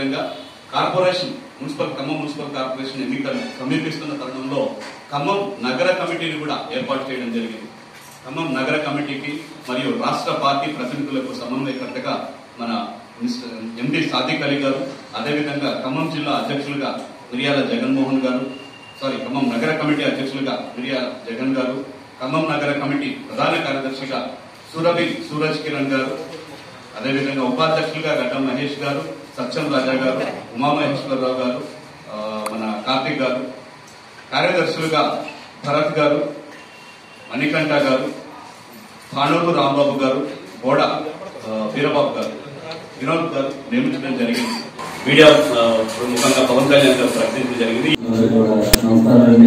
అదేవిధంగా corporation municipal Khammam municipal corporation ఎన్నికలు సమీపిస్తున్న తరుణంలో ఖమ్మం నగర కమిటీని కూడా ఏర్పాటు చేయడం జరిగింది ఖమ్మం నగర కమిటీకి మరియు రాష్ట్ర పార్టీ ప్రతినిధులకు సమన్వయకర్తగా మన మినిస్టర్ ఎండి సాదిక్ అలీ గారు అదేవిధంగా ఖమ్మం జిల్లా అధ్యక్షులుగా మిరియాల జగన్మోహన్ గారు సారీ ఖమ్మం నగర కమిటీ అధ్యక్షులుగా మిరియాల జగన్ గారు ఖమ్మం నగర కమిటీ ప్రధాన కార్యదర్శిగా సురభి సూరజ్ కిరణ్ గారు అదేవిధంగా ఉపాధ్యక్షులుగా గడ్డం మహేష్ గారు సత్యం రాజా గారు ఉమామహేశ్వరరావు గారు ఆ, మన కార్తిక్ గారు కార్యదర్శులుగా భరత్ గారు మణికంఠ గారు భానూరు రాంబాబు గారు గోడ ఆ, వీరబాబు గారు వినోద్ గారు నియమించడం జరిగింది మీడియా ఆ, ముఖంగా పవన్ కళ్యాణ్ గారు ప్రకటించడం జరిగింది అందరికీ కూడా నమస్కారం అండి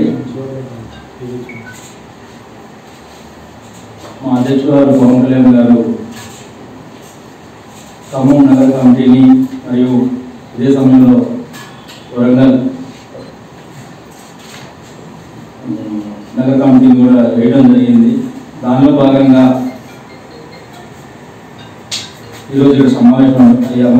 మా అధ్యక్షుడు గారు పవన్ కళ్యాణ్ గారు ఖమ్మం నగర కమిటీని మరియు ఇదే సమయంలో వరంగల్ ఉమ్, నగర కమిటీని కూడా వేయడం జరిగింది దానిలో భాగంగా ఈరోజు ఇక్కడ సమావేశం అయ్యాము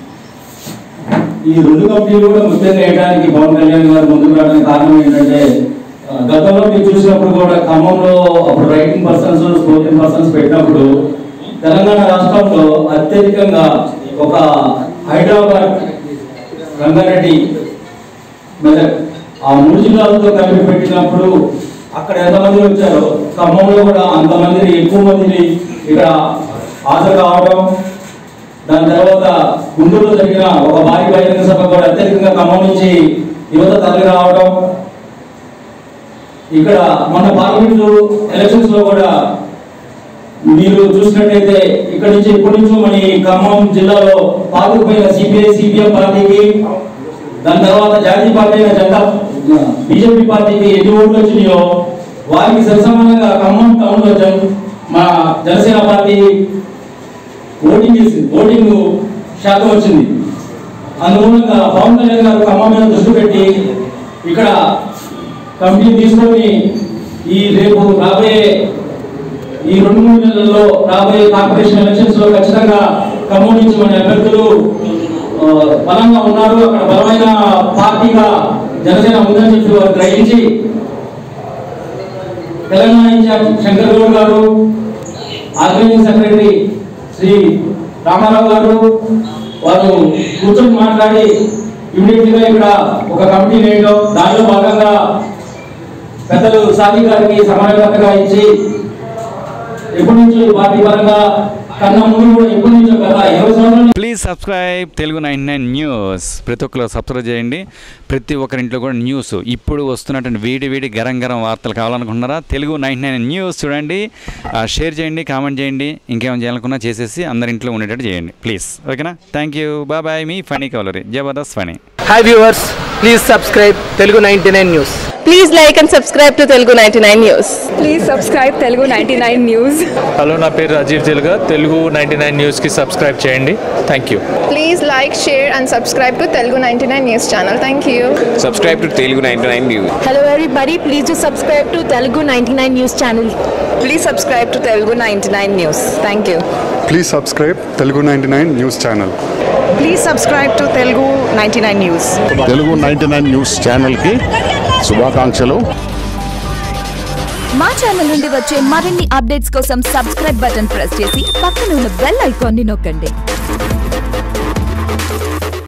ఈ రెండు కంపెనీలు కూడా ముఖ్యంగా వేయడానికి పవన్ కళ్యాణ్ గారు ముందుకు రావడానికి కారణం ఏంటంటే ఆ, గతంలో మీరు చూసినప్పుడు కూడా ఖమ్మంలో అప్పుడు రైటింగ్ పర్సన్స్ స్పోకెన్ పర్సన్స్ పెట్టినప్పుడు తెలంగాణ రాష్ట్రంలో అత్యధికంగా ఒక హైదరాబాద్ రంగారెడ్డి మెదక్ ఆ మూడు జిల్లాలతో కలిపి పెట్టినప్పుడు అక్కడ ఎంతమంది వచ్చారో ఖమ్మంలో కూడా అంతమందిని ఎక్కువ మందిని ఇక్కడ హాజరు కావడం దాని తర్వాత గుంటూరులో జరిగిన ఒక భారీ బహిరంగ సభ కూడా అత్యధికంగా ఖమ్మం నుంచి యువత తరలి రావడం ఇక్కడ మొన్న పార్లమెంట్ ఎలక్షన్స్ లో కూడా మీరు చూసినట్టయితే ఇక్కడ నుంచి ఎప్పటి నుంచో మన ఈ ఖమ్మం జిల్లాలో పాతుకుపోయిన సిపిఐ సిపిఎం పార్టీకి దాని తర్వాత జాతీయ పార్టీ అయిన జనతా బీజేపీ పార్టీకి ఎన్ని ఓట్లు వచ్చినాయో వారికి సరిసమానంగా ఖమ్మం టౌన్ లో జన్ మా జనసేన పార్టీ ఓటింగ్ చేసింది ఓటింగ్ శాతం వచ్చింది అందుమూలంగా పవన్ కళ్యాణ్ గారు ఖమ్మం మీద దృష్టి పెట్టి ఇక్కడ కమిటీ తీసుకొని ఈ రేపు రాబోయే ఈ రెండు మూడు నెలల్లో రాబోయే కార్పొరేషన్ ఎలక్షన్స్ లో ఖచ్చితంగా ఖమ్మం నుంచి మన అభ్యర్థులు ఆ, బలంగా ఉన్నారు అక్కడ బలమైన పార్టీగా జనసేన ఉందని చెప్పి వారు గ్రహించి తెలంగాణ ఇన్ఛార్జ్ శంకర్ గౌడ్ గారు ఆర్గనైజింగ్ సెక్రటరీ శ్రీ రామారావు గారు వారు కూర్చొని మాట్లాడి ఇమీడియట్ గా ఇక్కడ ఒక కమిటీ వేయడం దానిలో భాగంగా పెద్దలు సాది గారికి సమన్వయకర్తగా ఇచ్చి ఎప్పటి నుంచో ఈ పార్టీ పరంగా కన్నా ముందు కూడా ఎప్పటి నుంచో గత ఇరవై సంవత్సరాల please subscribe Telugu nine nine news ప్రతి ఒక్కరు సబ్స్క్రైబ్ చేయండి ప్రతి ఒక్కరింట్లో కూడా న్యూస్ ఇప్పుడు వస్తున్నటువంటి వేడి వేడి గరం గరం వార్తలు కావాలనుకుంటున్నారా తెలుగు నైన్ నైన్ న్యూస్ చూడండి ఆ, షేర్ చేయండి కామెంట్ చేయండి ఇంకేమైనా చేయాలనుకున్నా చేసేసి అందరి ఇంట్లో ఉండేటట్టు చేయండి ప్లీజ్ ఓకేనా థ్యాంక్ యూ బాయ్ బాయ్ మీ ఫనీ కవలరీ Jabardasth Phani hi viewers please subscribe Telugu ninety nine news Please like and subscribe to Telugu 99 News. Please subscribe Telugu ninety nine news hello నా పేరు రాజీవ్ తెలుగా తెలుగు నైంటీ నైన్ న్యూస్కి సబ్స్క్రైబ్ చేయండి thank you Please like, share, and subscribe to Telugu 99 News channel. Thank you. subscribe to Telugu 99 News. Hello everybody, please do subscribe to Telugu 99 News channel. Please subscribe to Telugu ninety nine news thank you please subscribe Telugu ninety nine news channel please subscribe to Telugu ninety nine news Telugu ninety nine news ఛానల్కి శుభాకాంక్షలు మా channel నుండి వచ్చే మరిన్ని updates కోసం subscribe button press చేసి పక్కన ఉన్న బెల్ ఐకాన్ని నొక్కండి